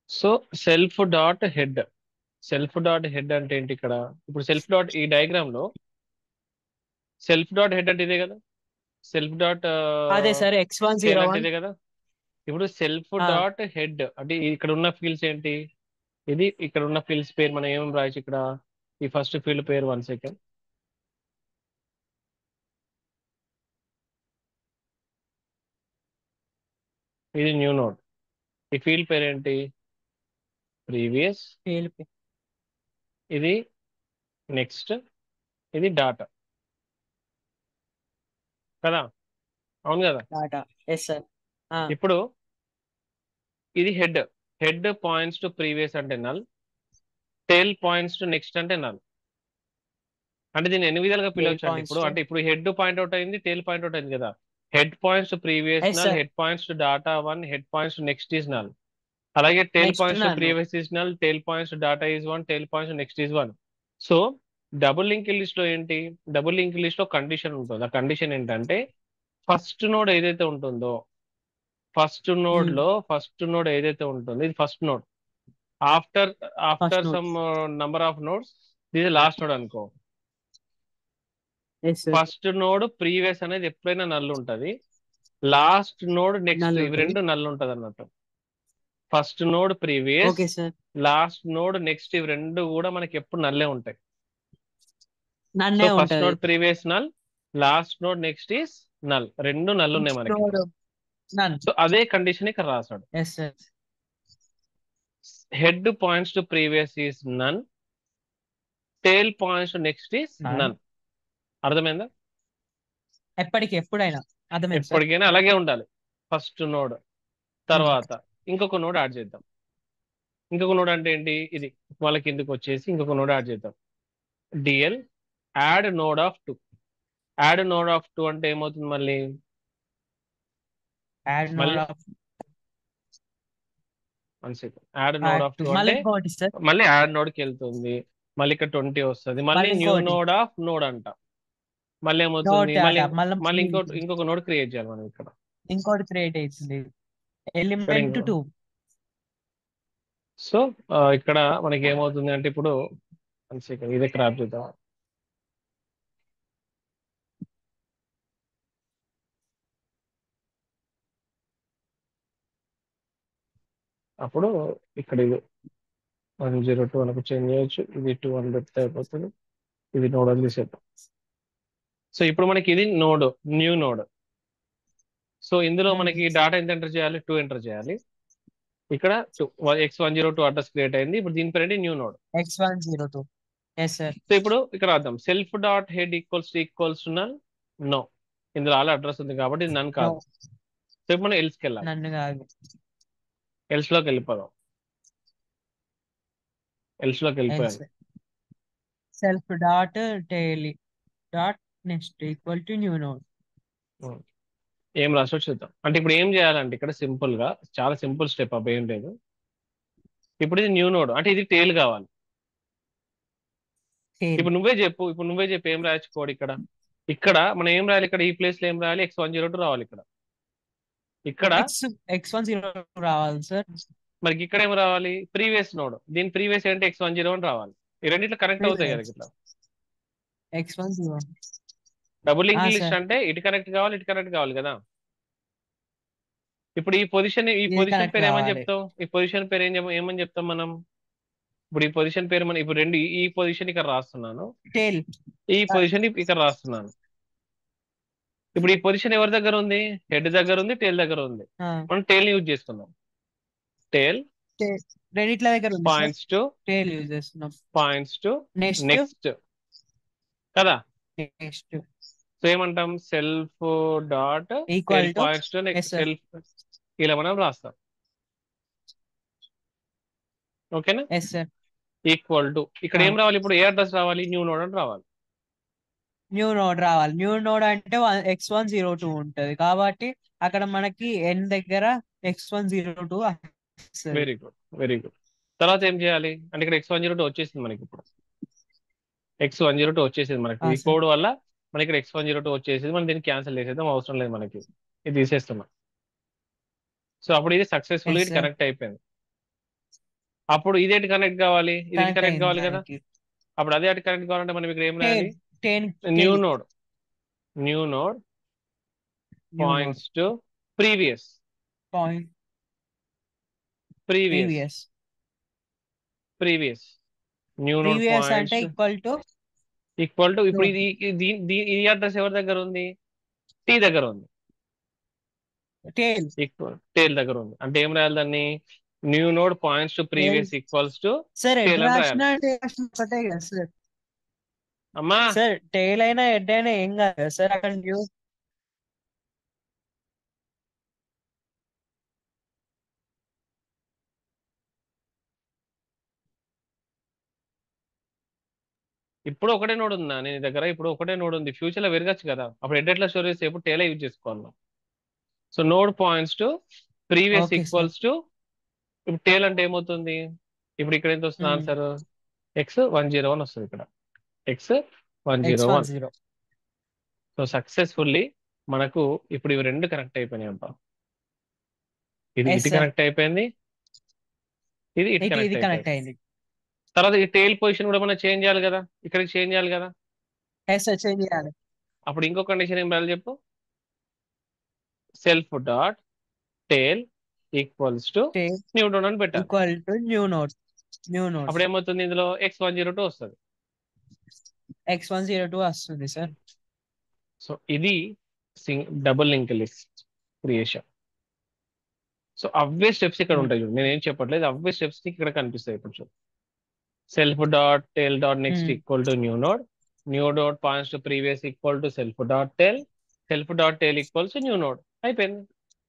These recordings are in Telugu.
So self dot head self dot head అంటే ఏంటి ఇక్కడ ఇప్పుడు సెల్ఫ్ డాట్ ఈ డయాగ్రామ్ లో సెల్ఫ్ డాట్ హెడ్ అంటే ఇదే కదా సెల్ఫ్ డాట్ అదే sir X one tail zero అంటే వన్ ఇదే కదా ఇప్పుడు సెల్ఫ్ ఆ. డాట్ హెడ్ అంటే ఇక్కడ ఉన్న ఫీల్డ్స్ ఏంటి ఇది ఇక్కడ ఉన్న ఫీల్డ్స్ పేరు మనం ఏమేమి రాయొచ్చు ఇక్కడ ఈ ఫస్ట్ ఫీల్డ్ పేరు వన్ సెకండ్ ఇది న్యూ నోడ్ ఈ ఫీల్డ్ పేరు ఏంటి ప్రీవియస్ ఇది నెక్స్ట్ ఇది డాటా కదా అవును కదా డాటా ఎస్ సార్ ఇప్పుడు ఇది head head points to previous అంటే null tail points to next అంటే నల్ అంటే దీన్ని ఎన్ని విధాలుగా పిలవచ్చు అంటే points ఇప్పుడు to- అంటే ఇప్పుడు హెడ్ పాయింట్ అవుట్ అయింది టేల్ పాయింట్ అవుట్ అయింది కదా head points to previous Yes, null sir. Head points to data one head points to next is null అలాగే tail Next points to null. Previous is null tail points to data is one tail points next is one so double link list లో ఏంటి డబుల్ లింక్ లిస్ట్ లో కండిషన్ ఉంటుంది ఆ కండిషన్ ఏంటంటే ఫస్ట్ నోడ్ ఏదైతే ఉంటుందో ఫస్ట్ నోడ్ Hmm. లో ఫస్ట్ నోడ్ ఏదైతే ఉంటుందో ఇది first node after after node. Some number of nodes ఇది లాస్ట్ నోడ్ అనుకో yes sir first node previous అనేది ఎప్పుడైనా నల్లు ఉంటది లాస్ట్ నోడ్ నెక్స్ట్ Null ఇవి ఉంటది. రెండు నల్లు ఉంటది అన్నట్టు first node previous okay sir last node next ఇవి రెండు కూడా మనకి ఎప్పుడు నల్లే ఉంటాయి నన్నే సో ఫస్ట్ ఉంటది node previous null last node next is null రెండు నల్లు ఉన్నాయి మనకి నన్ సో అదే కండిషన్ ఇక్కడ రాసాడు yes sir head points to previous is none tail points to next is None. None అర్థమైందా ఎప్పటికి ఎప్పుడైనా అర్థమైంది సార్ ఎప్పటికైనా అలాగే ఉండాలి ఫస్ట్ నోడ్ తర్వాత ఇంకొక నోడ్ యాడ్ చేద్దాం ఇంకొక నోడ్ అంటే ఏంటి ఇది వాళ్ళ కిందకి వచ్చేసి ఇంకొక నోడ్ యాడ్ చేద్దాం DL add node of two add node of two అంటే ఏమవుతుంది మళ్ళీ యాడ్ మళ్ళీ- node of one second add node of two మళ్ళీ అంటే ఇంకోటి సార్ మళ్ళీ యాడ్ నోడ్ కి వెళ్తుంది మళ్ళీ ఇక్కడ ట్వంటీ వస్తుంది మళ్ళీ మళ్ళీ న్యూ ఇంకోటి. నోడ్ ఆఫ్ నోడ్ అంట మళ్ళీ ఏమవుతుంది Node మళ్ళీ అట, మళ్ళీ మళ్ళీ ఇంకోటి ఇంకొక నోడ్ క్రియేట్ చేయాలి మనం ఇక్కడ ఇంకోటి క్రియేట్ అవుతుంది ఎలిమెంట్ ఇంకో- టూ సో ఇక్కడ మనకి ఏమవుతుంది అంటే ఇప్పుడు వన్ సెకండ్ ఇదే క్రాప్ చేద్దాం అప్పుడు ఇక్కడ ఇది వన్ జీరో టూ అనుకు చేంజ్ చేయొచ్చు ఇది టూ అని పెడితే అయిపోతుంది ఇది నోడ్ అని తీసేద్దాం సో ఇప్పుడు మనకి ఇది నోడ్ న్యూ నోడ్ సో ఇందులో Hmm. మనకి డాటా ఎంత ఎంటర్ చేయాలి టూ ఎంటర్ చేయాలి ఇక్కడ two X one zero two address create అయింది ఇప్పుడు దీని పేరు new node X one zero two yes sir so ఇప్పుడు ఇక్కడ రాద్దాం self dot head equals to equals to null no ఇందులో ఆల్ అడ్రస్ ఉంది కాబట్టి ఇది నన్ కాదు సో ఇప్పుడు మనం ఎల్స్కి వెళ్ళాలి నన్ను కాదు ఎల్స్ లోకి వెళ్ళిపోదాం ఎల్స్ లోకి వెళ్ళిపోయాను self dot tail dot next equal to new node ఏం రాసో చూద్దాం అంటే ఇప్పుడు ఏం చేయాలంటే ఇక్కడ సింపుల్ గా చాలా సింపుల్ స్టెప్ అప్ ఏం లేదు ఇప్పుడు ఇది న్యూ నోడ్ అంటే ఇది టేల్ కావాలి ఇప్పుడు నువ్వే చెప్పు ఇప్పుడు నువ్వే చెప్పు ఏం రాయొచ్చు కోడ్ ఇక్కడ ఇక్కడ మనం ఏం రాయాలి ఇక్కడ ఈ ప్లేస్ లో ఏం రాయాలి ఎక్స్ వన్ జీరో టూ రావాలి ఇక్కడ ఇక్కడ ఎక్స్ ఎక్స్ వన్ జీరో రావాలి సార్ మనకి ఇక్కడ ఏం రావాలి ప్రీవియస్ నోడ్ దీని ప్రీవియస్ ఏంటి ఎక్స్ వన్ జీరో అని రావాలి ఈ రెండిట్లో కనెక్ట్ అవుతాయి కదా ఇట్లా X one zero double link ఆ, లిస్ట్ sir. అంటే ఇటు కనెక్ట్ కావాలి ఇటు కనెక్ట్ కావాలి కదా ఇప్పుడు ఈ పొజిషన్ ఈ ఇది పొజిషన్ connect పేరు ఏమని కావాలి. చెప్తాం ఈ పొజిషన్ పేరు ఏం చెప్- ఏమని చెప్తాం మనం ఇప్పుడు ఈ పొజిషన్ పేరు మనం ఇప్పుడు రెండు ఈ పొజిషన్ ఇక్కడ రాస్తున్నాను టేల్ ఈ పొజిషన్ ఇక్కడ రాస్తున్నాను ఇప్పుడు ఈ పొజిషన్ ఎవరి దగ్గర ఉంది హెడ్ దగ్గర ఉంది టేల్ దగ్గర ఉంది మనం టేల్ యూజ్ చేసుకుందాం టేల్ రెండిట్ల దగ్గర ఉంది పాయింట్స్ టు టేల్ యూజ్ చేస్తున్నాం పాయింట్స్ టు నెక్స్ట్ నెక్స్ట్ కదా నెక్స్ట్ సో ఏమంటాం self dot equal tail to points to Yes, next sir. Self ఇలా మనం రాస్తాం ఓకేనా ఎస్ సార్ ఈక్వల్ టు ఇక్కడ ఏం రావాలి ఇప్పుడు ఏ అడ్రస్ రావాలి న్యూ నోడ్ అని రావాలి న్యూ నోడ్ రావాలి న్యూ నోడ్ అంటే ఎక్స్ వన్ జీరో టూ ఉంటది కాబట్టి అక్కడ మనకి ఎన్ దగ్గర X one zero two very good very good తర్వాత ఏం చేయాలి అంటే ఇక్కడ ఎక్స్ వన్ జీరో టూ వచ్చేసింది మనకి ఇప్పుడు ఎక్స్ వన్ జీరో టూ వచ్చేసింది మనకి Ah, ఈ sir. కోడ్ వల్ల మనకి ఇక్కడ ఎక్స్ వన్ జీరో టూ వచ్చేసింది మనం దీన్ని క్యాన్సిల్ చేసేద్దాం అవసరం లేదు మనకి ఇది తీసేస్తున్నాం సో అప్పుడు ఇది సక్సెస్ఫుల్ Yes, ఇది sir. కనెక్ట్ అయిపోయింది అప్పుడు ఇదేంటి కనెక్ట్ కావాలి ఇది కనెక్ట్ కనెక్ట్ అయింది కావాలి కదా దానికి అప్పుడు అదే అటు కనెక్ట్ కావాలంటే మనం ఇక్కడ ఏం టేల్ రాయాలి then new node new node points to previous point previous previous previous new node previous అంటే points equal to equal to ఇప్పుడు ఇది ఇది దీ- ఈ అడ్రస్ ఎవరి దగ్గర ఉంది టీ దగ్గర ఉంది టేల్ ఈక్వల్ టేల్ దగ్గర ఉంది అంటే ఏం రాయాలి దాన్ని new node points to previous equals to sir Tail ఎడ్ అని రాసిన ఒకటే కదా సార్ అమ్మా సార్ టేల్ అయినా హెడ్ అయినా ఏం కాదు కదా సార్ అక్కడ న్యూ ఇప్పుడు ఒకటే నోడ్ ఉందా నేను దగ్గర ఇప్పుడు ఒకటే నోడ్ ఉంది ఫ్యూచర్ లో పెరగచ్చు కదా అప్పుడు హెడ్ ఎట్లా స్టోర్ చేస్తే ఇప్పుడు టేలే యూజ్ చేసుకోవాలి so node points to previous Okay, sir. Equals to ఇప్పుడు టేల్ అంటే ఏమవుతుంది ఇప్పుడు ఇక్కడ ఎంత వస్తుంది Hmm. Answer X one zero one వస్తుంది ఇక్కడ X one X zero one one zero so successfully మనకు ఇప్పుడు ఇవి రెండు కనెక్ట్ అయిపోయినాయి అబ్బా ఇది Yes, ఇటు sir. కనెక్ట్ అయిపోయింది ఇది ఇటు ఇది ఇది కనెక్ట్ కనెక్ట్ అయిపోయింది అయింది తర్వాత ఈ టేల్ పొజిషన్ కూడా మనం చేంజ్ చేయాలి కదా ఇక్కడికి చేంజ్ చేయాలి కదా ఎస్ సార్ చేంజ్ చేయాలి అప్పుడు ఇంకో కండిషన్ ఏం రాయాలి చెప్పు self dot tail equals to tail new డోన్ అని పెట్టాలి equal to new node new node అప్పుడు ఏమవుతుంది ఇందులో ఎక్స్ వన్ జీరో టూ వస్తుంది ఎక్స్ వన్ జీరో టూ వస్తుంది సార్ సో ఇది సింగ్ double link list creation so అవే స్టెప్స్ ఇక్కడ Hmm. ఉంటాయి చూడు నేను ఏం చెప్పట్లేదు అవే స్టెప్స్ ఇక్కడ కనిపిస్తాయి ఇప్పుడు చూడు self dot tail dot next Hmm. Equal to new node new node points to previous equal to self dot tail self dot tail equals new node అయిపోయింది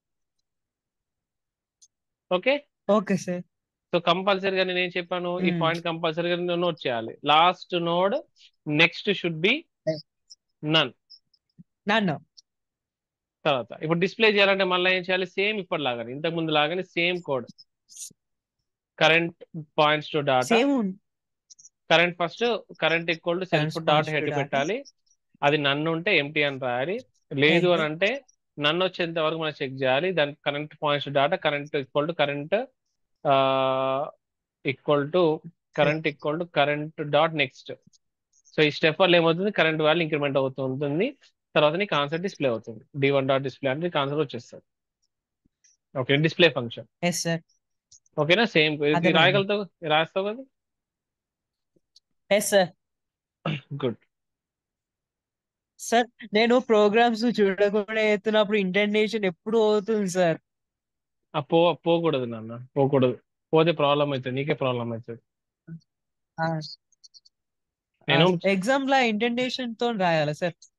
ఓకే ఓకే సార్ సో కంపల్సరీగా నేను ఏం చెప్పాను ఈ Hmm. పాయింట్ కంపల్సరీగా నోట్ చేయాలి last node next should be Yes. None నన్ను తర్వాత ఇప్పుడు డిస్ప్లే చేయాలంటే మళ్ళీ ఏం చేయాలి సేమ్ ఇప్పటిలాగానే ఇంతకు ముందు లాగానే same code current points to data same current first current equal to self Current dot points to head data. పెట్టాలి అది నన్ను ఉంటే ఎంటీ అని రాయాలి లేదు Yes. అని అంటే నన్ను వచ్చేంత వరకు మనం చెక్ చేయాలి దాని current points data current equal to current equal to current equal to current dot next so ఈ స్టెప్ వల్ల ఏమవుతుంది కరెంట్ వాల్యూ ఇంక్రిమెంట్ అవుతూ ఉంటుంది తర్వాత నీకు ఆన్సర్ డిస్ప్లే అవుతుంది డి వన్ డాట్ డిస్ప్లే అంటే నీకు ఆన్సర్ వచ్చేస్తుంది okay display function yes sir ఓకేనా సేమ్ అర్థమైంది. రాయగలుగుతావు రాస్తావు కదా ఎస్ సార్ గుడ్ సార్ నేను ప్రోగ్రామ్స్ చూడకుండా చేస్తున్నప్పుడు ఇంటర్నేషన్ ఎప్పుడు అవుతుంది సార్ ఆ పో పోకూడదు నాన్న పోకూడదు పోతే ప్రాబ్లం అవుతుంది నీకే ప్రాబ్లం అవుతుంది నేను ఎగ్జామ్ లా ఇంటర్నేషన్ తో రాయాలా సార్